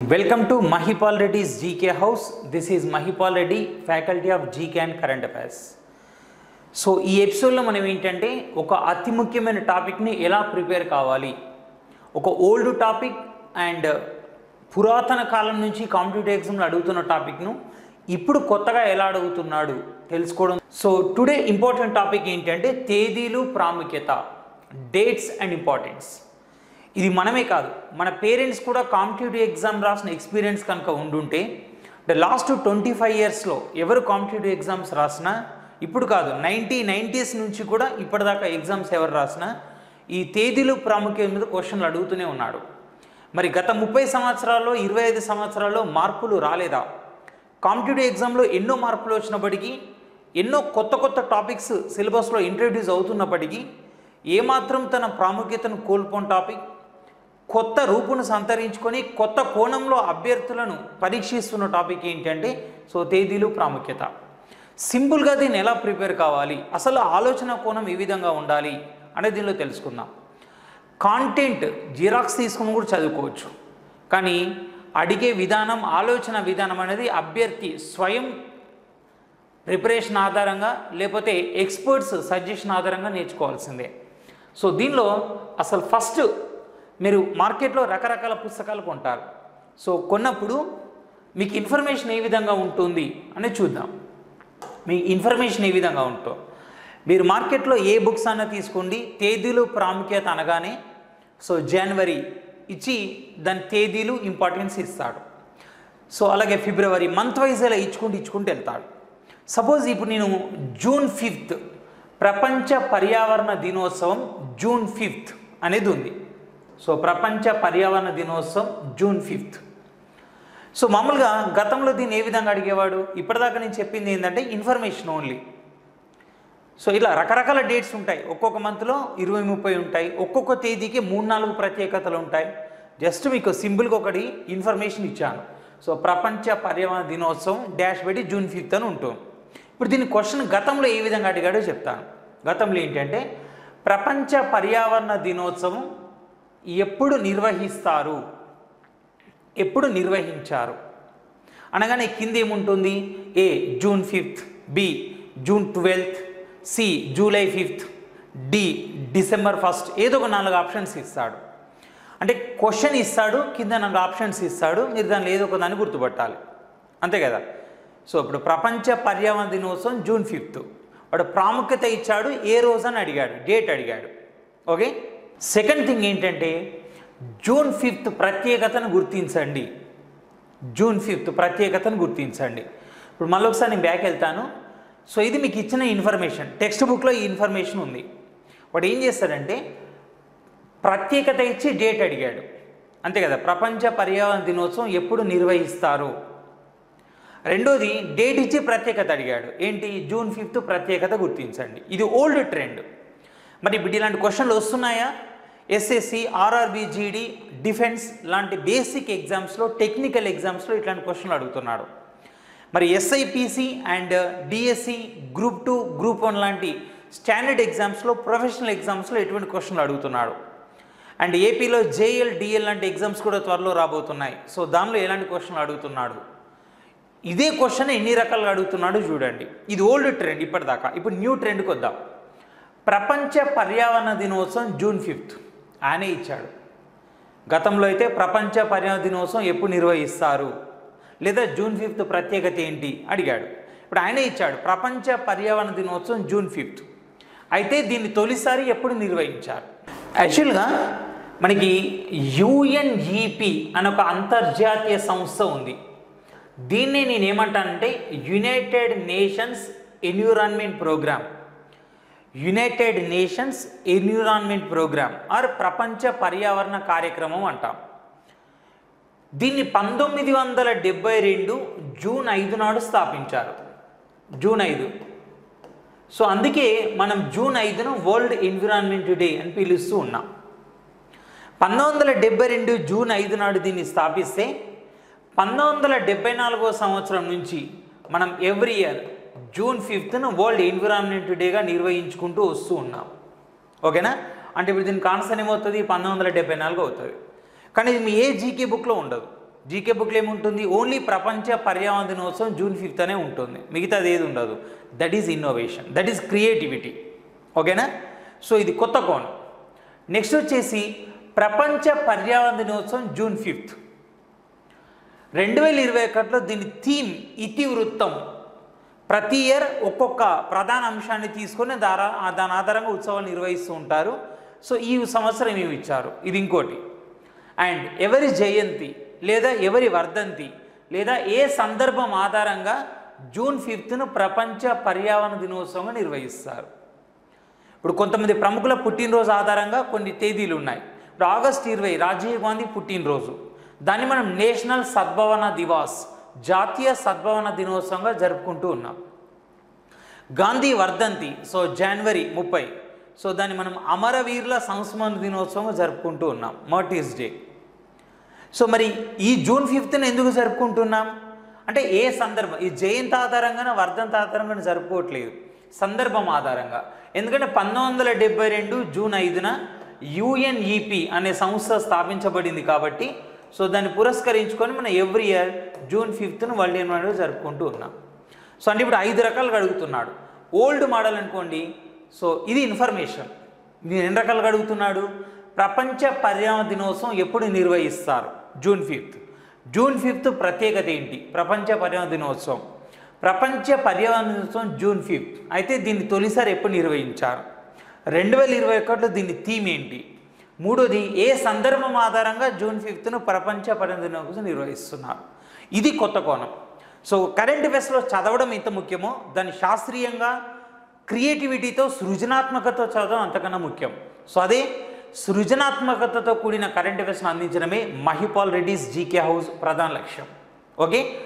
Welcome to Mahipal Reddy's GK House. This is Mahipal Reddy, Faculty of GK and Current Affairs. So ఈ ఎపిసోడ్లో మనం ఏంటంటే ఒక అతి ముఖ్యమైన టాపిక్ని ఎలా ప్రిపేర్ కావాలి ఒక ఓల్డ్ టాపిక్ అండ్ పురాతన కాలం నుంచి కాంపిటేటివ్ ఎగ్జామ్లో అడుగుతున్న టాపిక్ను ఇప్పుడు కొత్తగా ఎలా అడుగుతున్నాడు తెలుసుకోవడం సో టుడే ఇంపార్టెంట్ టాపిక్ ఏంటంటే తేదీలు ప్రాముఖ్యత డేట్స్ అండ్ ఇంపార్టెన్స్ ఇది మనమే కాదు మన పేరెంట్స్ కూడా కాంపిటేటివ్ ఎగ్జామ్ రాసిన ఎక్స్పీరియన్స్ కనుక ఉండుంటే అంటే లాస్ట్ ట్వంటీ ఫైవ్ ఇయర్స్లో ఎవరు కాంపిటేటివ్ ఎగ్జామ్స్ రాసినా ఇప్పుడు కాదు నైంటీ నైంటీస్ నుంచి కూడా ఇప్పటిదాకా ఎగ్జామ్స్ ఎవరు రాసినా ఈ తేదీలు ప్రాముఖ్యత మీద క్వశ్చన్లు అడుగుతూనే ఉన్నాడు మరి గత ముప్పై సంవత్సరాల్లో ఇరవై ఐదు సంవత్సరాల్లో మార్పులు రాలేదా కాంపిటేటివ్ ఎగ్జామ్లో ఎన్నో మార్పులు వచ్చినప్పటికీ ఎన్నో కొత్త కొత్త టాపిక్స్ సిలబస్లో ఇంట్రడ్యూస్ అవుతున్నప్పటికీ ఏమాత్రం తన ప్రాముఖ్యతను కోల్పోని టాపిక్ కొత్త రూపును సంతరించుకొని కొత్త కోణంలో అభ్యర్థులను పరీక్షిస్తున్న టాపిక్ ఏంటంటే సో తేదీలు ప్రాముఖ్యత సింపుల్గా దీన్ని ఎలా ప్రిపేర్ కావాలి అసలు ఆలోచన కోణం ఏ విధంగా ఉండాలి అనేది దీనిలో తెలుసుకుందాం కాంటెంట్ జిరాక్స్ తీసుకుని కూడా చదువుకోవచ్చు కానీ అడిగే విధానం ఆలోచన విధానం అనేది అభ్యర్థి స్వయం ప్రిపరేషన్ ఆధారంగా లేకపోతే ఎక్స్పర్ట్స్ సజెషన్ ఆధారంగా నేర్చుకోవాల్సిందే సో దీనిలో అసలు ఫస్ట్ మీరు మార్కెట్లో రకరకాల పుస్తకాలు కొంటారు సో కొన్నప్పుడు మీకు ఇన్ఫర్మేషన్ ఏ విధంగా ఉంటుంది అనేది చూద్దాం మీ ఇన్ఫర్మేషన్ ఏ విధంగా ఉంటుందో మీరు మార్కెట్లో ఏ బుక్స్ అన్నా తీసుకోండి తేదీలు ప్రాముఖ్యత అనగానే సో జనవరి ఇచ్చి దాని తేదీలు ఇంపార్టెన్స్ ఇస్తాడు సో అలాగే ఫిబ్రవరి మంత్ వైజ్ అలా ఇచ్చుకుంటూ ఇచ్చుకుంటూ వెళ్తాడు సపోజ్ ఇప్పుడు నేను జూన్ ఫిఫ్త్ ప్రపంచ పర్యావరణ దినోత్సవం జూన్ ఫిఫ్త్ అనేది ఉంది సో ప్రపంచ పర్యావరణ దినోత్సవం జూన్ ఫిఫ్త్ సో మామూలుగా గతంలో దీన్ని ఏ విధంగా అడిగేవాడు ఇప్పటిదాకా నేను చెప్పింది ఏంటంటే ఇన్ఫర్మేషన్ ఓన్లీ సో ఇలా రకరకాల డేట్స్ ఉంటాయి ఒక్కొక్క మంత్లో ఇరవై ముప్పై ఉంటాయి ఒక్కొక్క తేదీకి మూడు నాలుగు ప్రత్యేకతలు ఉంటాయి జస్ట్ మీకు సింపుల్గా ఒకటి ఇన్ఫర్మేషన్ ఇచ్చాను సో ప్రపంచ పర్యావరణ దినోత్సవం డాష్ పెట్టి జూన్ ఫిఫ్త్ అని ఉంటుంది ఇప్పుడు దీని క్వశ్చన్ గతంలో ఏ విధంగా అడిగాడో చెప్తాను గతంలో ఏంటంటే ప్రపంచ పర్యావరణ దినోత్సవం ఎప్పుడు నిర్వహిస్తారు ఎప్పుడు నిర్వహించారు అనగానే కింద ఏముంటుంది A June fifth B June twelfth C July fifth D December first ఏదో ఒక నాలుగు ఆప్షన్స్ ఇస్తాడు అంటే క్వశ్చన్ ఇస్తాడు కింద నాలుగు ఆప్షన్స్ ఇస్తాడు మీరు దానిలో ఏదో ఒక దాన్ని గుర్తుపట్టాలి అంతే కదా సో ఇప్పుడు ప్రపంచ పర్యావరణ దినోత్సవం జూన్ ఫిఫ్త్ వాడు ప్రాముఖ్యత ఇచ్చాడు ఏ రోజు అని అడిగాడు డేట్ అడిగాడు ఓకే సెకండ్ థింగ్ ఏంటంటే జూన్ ఫిఫ్త్ ప్రత్యేకతను గుర్తించండి జూన్ ఫిఫ్త్ ప్రత్యేకతను గుర్తించండి ఇప్పుడు మళ్ళీ ఒకసారి నేను బ్యాక్ వెళ్తాను సో ఇది మీకు ఇచ్చిన ఇన్ఫర్మేషన్ టెక్స్ట్ బుక్లో ఈ ఇన్ఫర్మేషన్ ఉంది వాడు ఏం చేస్తాడంటే ప్రత్యేకత ఇచ్చి డేట్ అడిగాడు అంతే కదా ప్రపంచ పర్యావరణ దినోత్సవం ఎప్పుడు నిర్వహిస్తారు రెండోది డేట్ ఇచ్చి ప్రత్యేకత అడిగాడు ఏంటి జూన్ ఫిఫ్త్ ప్రత్యేకత గుర్తించండి ఇది ఓల్డ్ ట్రెండ్ మరి ఇప్పుడు ఇలాంటి క్వశ్చన్లు వస్తున్నాయా ఎస్ఎస్సి ఆర్ఆర్బి జీడీ డిఫెన్స్ లాంటి బేసిక్ ఎగ్జామ్స్లో టెక్నికల్ ఎగ్జామ్స్లో ఇట్లాంటి క్వశ్చన్లు అడుగుతున్నాడు మరి SIPC and DSC group two group one లాంటి స్టాండర్డ్ ఎగ్జామ్స్లో ప్రొఫెషనల్ ఎగ్జామ్స్లో ఎటువంటి క్వశ్చన్లు అడుగుతున్నాడు అండ్ ఏపీలో జేఎల్ డిఎల్ లాంటి ఎగ్జామ్స్ కూడా త్వరలో రాబోతున్నాయి సో దానిలో ఎలాంటి క్వశ్చన్లు అడుగుతున్నాడు ఇదే క్వశ్చన్ ఎన్ని రకాలుగా అడుగుతున్నాడు చూడండి ఇది ఓల్డ్ ట్రెండ్ ఇప్పటిదాకా ఇప్పుడు న్యూ ట్రెండ్కి వద్దాం ప్రపంచ పర్యావరణ దినోత్సవం జూన్ ఫిఫ్త్ ఆయనే ఇచ్చాడు గతంలో అయితే ప్రపంచ పర్యావరణ దినోత్సవం ఎప్పుడు నిర్వహిస్తారు లేదా జూన్ ఫిఫ్త్ ప్రత్యేకత ఏంటి అడిగాడు ఇప్పుడు ఆయనే ఇచ్చాడు ప్రపంచ పర్యావరణ దినోత్సవం జూన్ ఫిఫ్త్ అయితే దీన్ని తొలిసారి ఎప్పుడు నిర్వహించారు యాక్చువల్గా మనకి యుఎన్ఈపి అనే ఒక అంతర్జాతీయ సంస్థ ఉంది దీన్నే నేను ఏమంటానంటే United Nations environment programme United Nations environment programme or ప్రపంచ పర్యావరణ కార్యక్రమం అంటాం దీన్ని పంతొమ్మిది వందల డెబ్బై రెండు జూన్ ఐదు నాడు స్థాపించారు జూన్ ఐదు సో అందుకే మనం జూన్ ఐదును వరల్డ్ ఎన్విరాన్మెంట్ డే అని పిలుస్తూ ఉన్నాం పంతొమ్మిది వందల డెబ్బై రెండు జూన్ ఐదు నాడు దీన్ని స్థాపిస్తే పంతొమ్మిది వందల డెబ్బై నాలుగో సంవత్సరం నుంచి మనం ఎవ్రీ ఇయర్ జూన్ ఫిఫ్త్ను వరల్డ్ ఎన్విరాన్మెంట్ డేగా నిర్వహించుకుంటూ వస్తూ ఉన్నాం ఓకేనా అంటే ఇప్పుడు దీనికి ఆన్సర్ ఏమవుతుంది పంతొమ్మిది వందల డెబ్బై నాలుగు అవుతుంది కానీ ఇది మీ ఏ జీకే బుక్లో ఉండదు జీకే బుక్లో ఏముంటుంది ఓన్లీ ప్రపంచ పర్యావరణ దినోత్సవం జూన్ ఫిఫ్త్ అనే ఉంటుంది మిగతాది ఏది ఉండదు that is innovation that is creativity ఓకేనా సో ఇది కొత్త కోణం నెక్స్ట్ వచ్చేసి ప్రపంచ పర్యావరణ దినోత్సవం జూన్ ఫిఫ్త్ రెండు వేల ఇరవై ఒకటిలో దీని థీమ్ ఇతివృత్తం ప్రతి ఇయర్ ఒక్కొక్క ప్రధాన అంశాన్ని తీసుకొని దారా ఆ దాని ఆధారంగా ఉత్సవాలు నిర్వహిస్తూ ఉంటారు సో ఈ సంవత్సరం ఏమి ఇచ్చారు ఇది ఇంకోటి అండ్ ఎవరి జయంతి లేదా ఎవరి వర్ధంతి లేదా ఏ సందర్భం ఆధారంగా జూన్ ఫిఫ్త్ను ప్రపంచ పర్యావరణ దినోత్సవంగా నిర్వహిస్తారు ఇప్పుడు కొంతమంది ప్రముఖుల పుట్టినరోజు ఆధారంగా కొన్ని తేదీలు ఉన్నాయి ఇప్పుడు ఆగస్ట్ ఇరవై రాజీవ్ గాంధీ పుట్టినరోజు దాన్ని మనం నేషనల్ సద్భావన దివాస్ జాతీయ సద్భావన దినోత్సవంగా జరుపుకుంటూ ఉన్నాం గాంధీ వర్ధంతి సో జనవరి ముప్పై సో దాన్ని మనం అమరవీరుల సంస్మరణ దినోత్సవంగా జరుపుకుంటూ ఉన్నాం మర్టీస్ డే సో మరి ఈ జూన్ ఫిఫ్త్ని ఎందుకు జరుపుకుంటున్నాం అంటే ఏ సందర్భం ఈ జయంతి ఆధారంగానే వర్ధంతి ఆధారంగానే జరుపుకోవట్లేదు సందర్భం ఆధారంగా ఎందుకంటే పంతొమ్మిది వందల డెబ్బై రెండు జూన్ ఐదున యుఎన్ఈపి అనే సంస్థ స్థాపించబడింది కాబట్టి సో దాన్ని పురస్కరించుకొని మనం ఎవ్రీ ఇయర్ జూన్ ఫిఫ్త్ను వరల్డ్ ఎన్వైరన్మెంట్ జరుపుకుంటూ ఉన్నాం సో అంటే ఇప్పుడు ఐదు రకాలుగా అడుగుతున్నాడు ఓల్డ్ మోడల్ అనుకోండి సో ఇది ఇన్ఫర్మేషన్ ఇది ఎన్ని రకాలుగా అడుగుతున్నాడు ప్రపంచ పర్యావరణ దినోత్సవం ఎప్పుడు నిర్వహిస్తారు జూన్ ఫిఫ్త్ జూన్ ఫిఫ్త్ ప్రత్యేకత ఏంటి ప్రపంచ పర్యావరణ దినోత్సవం ప్రపంచ పర్యావరణ దినోత్సవం జూన్ ఫిఫ్త్ అయితే దీన్ని తొలిసారి ఎప్పుడు నిర్వహించారు రెండు వేల ఇరవై ఒకటిలో దీని థీమ్ ఏంటి మూడోది ఏ సందర్భం ఆధారంగా జూన్ ఫిఫ్త్ను ప్రపంచ పర్యావరణ దినోత్సవం నిర్వహిస్తున్నారు ఇది కొత్త కోణం సో కరెంట్ అఫైర్స్లో చదవడం ఎంత ముఖ్యమో దాన్ని శాస్త్రీయంగా క్రియేటివిటీతో సృజనాత్మకత చదవడం అంతకన్నా ముఖ్యం సో అదే సృజనాత్మకతతో కూడిన కరెంట్ అఫైర్స్ను అందించడమే మహిపాల్ రెడ్డిస్ జీకే హౌస్ ప్రధాన లక్ష్యం ఓకే